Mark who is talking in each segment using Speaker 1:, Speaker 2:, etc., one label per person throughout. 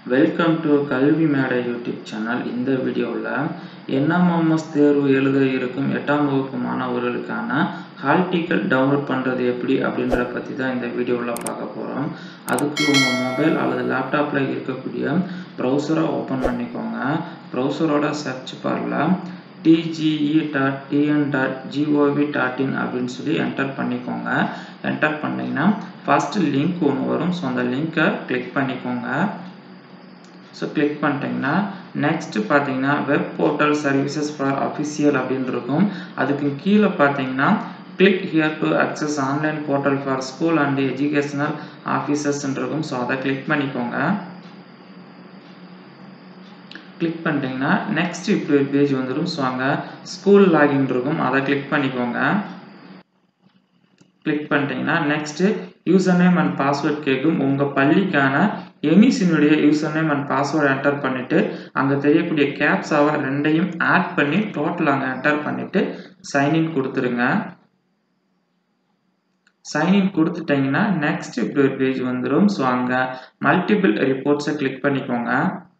Speaker 1: welcome to கல்வி மேடை YouTube channel இந்த வீடியோவில் என்எம்எம்எஸ் தேர்வு எழுத இருக்கும் எட்டாம் வகுப்பு மாணவர்களுக்கான ஹால் டிக்கெட் டவுன்லோட் பண்ணுறது எப்படி அப்படின்றத பற்றி தான் இந்த வீடியோவில் பார்க்க போகிறோம் அதுக்கு உங்கள் மொபைல் அல்லது லேப்டாப்பில் இருக்கக்கூடிய ப்ரௌசரை ஓப்பன் பண்ணிக்கோங்க ப்ரௌசரோட சர்ச் பாரில் DGE dot TN dot GOV dot in அப்படின்னு சொல்லி என்டர் பண்ணிக்கோங்க என்டர் பண்ணிங்கன்னா ஃபஸ்ட்டு லிங்க் ஒன்று வரும் ஸோ அந்த லிங்க்கை கிளிக் பண்ணிக்கோங்க ஸோ கிளிக் பண்ணிட்டீங்கன்னா நெக்ஸ்ட் பார்த்தீங்கன்னா web portal services for official அப்படின்னு இருக்கும் அதுக்கு கீழே பார்த்தீங்கன்னா click here to access online portal for school and educational officers இருக்கும் ஸோ அதை கிளிக் பண்ணிக்கோங்க கிளிக் பண்ணிட்டீங்கன்னா நெக்ஸ்ட் இப்படி ஒரு பேஜ் வந்துடும் ஸோ அங்கே ஸ்கூல் லாகின் இருக்கும் அதை கிளிக் பண்ணிக்கோங்க கிளிக் பண்ணிட்டீங்கன்னா next user name and password கேட்கும் உங்கள் பள்ளிக்கான எமிசினுடைய user name and password enter பண்ணிவிட்டு அங்கே தெரியக்கூடிய கேப்ஸாவை ரெண்டையும் ஆட் பண்ணி டோட்டல் அங்கே என்டர் பண்ணிவிட்டு சைன்இன் கொடுத்துருங்க சைன்இன் கொடுத்துட்டிங்கன்னா நெக்ஸ்ட் இப்படி ஒரு பேஜ் வந்துடும் ஸோ அங்கே மல்டிபிள் ரிப்போர்ட்ஸை கிளிக் பண்ணிக்கோங்க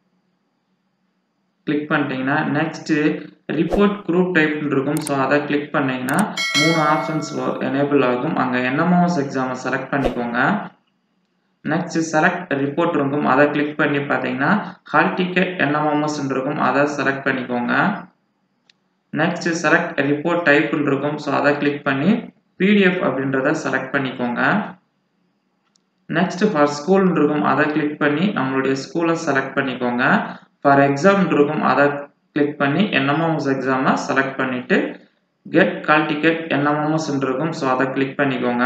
Speaker 1: கிளிக் பண்ணிட்டீங்கன்னா நெக்ஸ்ட்டு ரிப்போர்ட் குரூப் டைப்னு இருக்கும் ஸோ அதை கிளிக் பண்ணிங்கன்னா மூணு ஆப்ஷன்ஸ் எனேபிள் ஆகும் அங்கே என்எம்எஸ் எக்ஸாமை செலக்ட் பண்ணிக்கோங்க நெக்ஸ்ட் செலக்ட் ரிப்போர்ட் இருக்கும் அதை கிளிக் பண்ணி பார்த்தீங்கன்னா ஹால் டிக்கெட் என்எம்எஸ் இருக்கும் அதை செலக்ட் பண்ணிக்கோங்க நெக்ஸ்ட் செலக்ட் ரிப்போர்ட் டைப்னு இருக்கும் ஸோ அதை கிளிக் பண்ணி பிடிஎஃப் அப்படின்றத செலக்ட் பண்ணிக்கோங்க நெக்ஸ்ட் ஃபார் ஸ்கூல் இருக்கும் அதை கிளிக் பண்ணி நம்மளுடைய ஸ்கூலை செலக்ட் பண்ணிக்கோங்க ஃபார் எக்ஸாம் இருக்கும் அதை கிளிக் பண்ணி என்எம்எம்எஸ் எக்ஸாமை செலக்ட் பண்ணிவிட்டு கெட் கால் டிக்கெட் என்எம்எம்எஸ் இருக்கும் ஸோ அதை கிளிக் பண்ணிக்கோங்க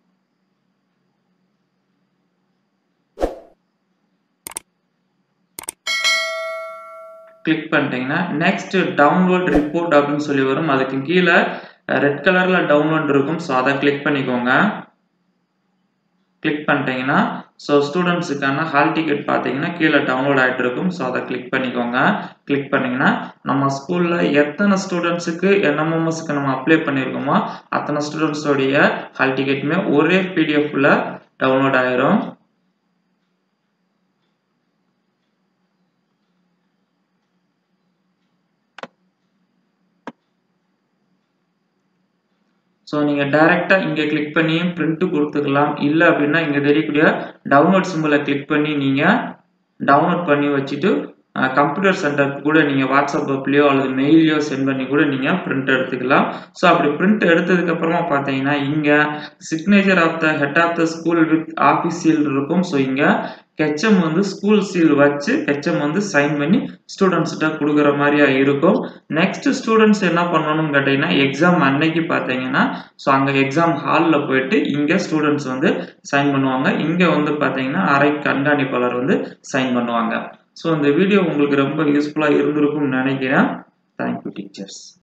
Speaker 1: கிளிக் பண்ணிட்டீங்கன்னா நெக்ஸ்ட் டவுன்லோட் ரிப்போர்ட் அப்படின்னு சொல்லி வரும் அதுக்கு கீழே ரெட் கலரில் டவுன்லோட் இருக்கும் ஸோ அதை கிளிக் பண்ணிக்கோங்க கிளிக் பண்ணிட்டீங்கன்னா ஸோ ஸ்டூடெண்ட்ஸுக்கான ஹால் டிக்கெட் பார்த்தீங்கன்னா கீழே டவுன்லோட் ஆகிட்டு இருக்கும் ஸோ அதை கிளிக் பண்ணிக்கோங்க கிளிக் பண்ணிங்கன்னா நம்ம ஸ்கூலில் எத்தனை ஸ்டூடெண்ட்ஸுக்கு என்எம்எம்எஸ்க்கு நம்ம அப்ளை பண்ணியிருக்கோமோ அத்தனை ஸ்டூடெண்ட்ஸோடைய ஹால் டிக்கெட்டுமே ஒரே பிடிஎஃப்ல டவுன்லோட் ஆயிரும் ஸோ நீங்கள் டைரெக்டாக இங்கே கிளிக் பண்ணி பிரிண்ட்டு கொடுத்துக்கலாம் இல்லை அப்படின்னா இங்கே தெரியக்கூடிய டவுன்லோட் சிம்பிளை கிளிக் பண்ணி நீங்கள் டவுன்லோட் பண்ணி வச்சுட்டு கம்ப்யூட்டர் சென்டருக்கு கூட நீங்கள் வாட்ஸ்அப் அப்லேயோ அல்லது மெயிலையோ சென்ட் பண்ணி கூட நீங்கள் பிரிண்ட் எடுத்துக்கலாம் ஸோ அப்படி பிரிண்ட் எடுத்ததுக்கப்புறமா பார்த்தீங்கன்னா இங்கே signature of the head of the school with office seal இருக்கும் ஸோ இங்கே கெச்சம் வந்து ஸ்கூல் சீல் வச்சு கெச்சம் வந்து சைன் பண்ணி ஸ்டூடெண்ட்ஸ்கிட்ட கொடுக்குற மாதிரியா இருக்கும் நெக்ஸ்ட் ஸ்டூடெண்ட்ஸ் என்ன பண்ணணும்னு கேட்டிங்கன்னா எக்ஸாம் அன்னைக்கு பார்த்தீங்கன்னா ஸோ அங்கே எக்ஸாம் ஹாலில் போயிட்டு இங்கே ஸ்டூடெண்ட்ஸ் வந்து சைன் பண்ணுவாங்க இங்கே வந்து பார்த்தீங்கன்னா அரை கண்காணிப்பாளர் வந்து சைன் பண்ணுவாங்க ஸோ இந்த வீடியோ உங்களுக்கு ரொம்ப யூஸ்ஃபுல்லாக இருந்திருக்கும்னு நினைக்கிறேன் தேங்க்யூ டீச்சர்ஸ்